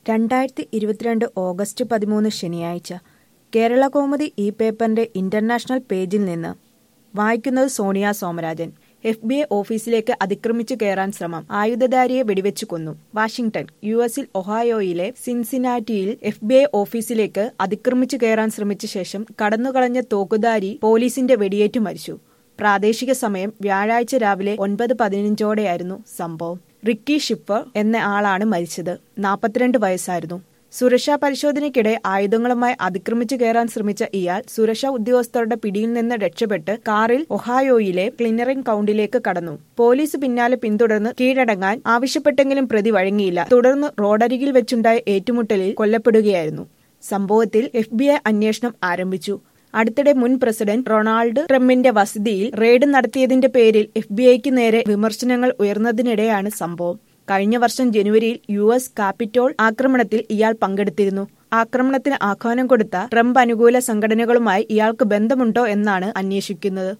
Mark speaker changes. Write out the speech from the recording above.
Speaker 1: രണ്ടായിരത്തി ഇരുപത്തിരണ്ട് ഓഗസ്റ്റ് പതിമൂന്ന് ശനിയാഴ്ച കേരള കൗമുദി ഈ പേപ്പറിന്റെ ഇന്റർനാഷണൽ പേജിൽ നിന്ന് വായിക്കുന്നത് Sonia Somarajan F B I ഓഫീസിലേക്ക് അതിക്രമിച്ചു കയറാൻ ശ്രമം ആയുധധാരിയെ വെടിവെച്ചു കൊന്നു വാഷിംഗ്ടൺ യു എസിൽ ഒഹായോയിലെ സിൻസിനാറ്റിയിൽ എഫ് ബി ഐ ഓഫീസിലേക്ക് അതിക്രമിച്ചു കയറാൻ ശ്രമിച്ച ശേഷം കടന്നുകളഞ്ഞ തോക്കുധാരി പോലീസിന്റെ വെടിയേറ്റു മരിച്ചു പ്രാദേശിക സമയം വ്യാഴാഴ്ച രാവിലെ ഒൻപത് പതിനഞ്ചോടെയായിരുന്നു സംഭവം റിക്കി ഷിപ്പർ എന്ന ആളാണ് മരിച്ചത് നാൽപ്പത്തിരണ്ട് വയസ്സായിരുന്നു സുരക്ഷാ പരിശോധനയ്ക്കിടെ ആയുധങ്ങളുമായി അതിക്രമിച്ചു കയറാൻ ശ്രമിച്ച ഇയാൾ സുരക്ഷാ ഉദ്യോഗസ്ഥരുടെ പിടിയിൽ നിന്ന് രക്ഷപ്പെട്ട് കാറിൽ ഒഹായോയിലെ ക്ലിനറിംഗ് കൌണ്ടിലേക്ക് കടന്നു പോലീസ് പിന്നാലെ പിന്തുടർന്ന് കീഴടങ്ങാൻ ആവശ്യപ്പെട്ടെങ്കിലും പ്രതി വഴങ്ങിയില്ല തുടർന്ന് റോഡരികിൽ വെച്ചുണ്ടായ ഏറ്റുമുട്ടലിൽ കൊല്ലപ്പെടുകയായിരുന്നു സംഭവത്തിൽ എഫ് അന്വേഷണം ആരംഭിച്ചു അടുത്തിടെ മുൻ പ്രസിഡന്റ് റൊണാൾഡ് ട്രംപിന്റെ വസതിയിൽ റെയ്ഡ് നടത്തിയതിന്റെ പേരിൽ എഫ് ബി ഐക്ക് നേരെ വിമർശനങ്ങൾ ഉയർന്നതിനിടെയാണ് സംഭവം കഴിഞ്ഞ വർഷം ജനുവരിയിൽ യു എസ് കാപ്പിറ്റോൾ ആക്രമണത്തിൽ ഇയാൾ പങ്കെടുത്തിരുന്നു ആക്രമണത്തിന് ആഹ്വാനം കൊടുത്ത ട്രംപ് അനുകൂല സംഘടനകളുമായി ഇയാൾക്ക് ബന്ധമുണ്ടോ എന്നാണ് അന്വേഷിക്കുന്നത്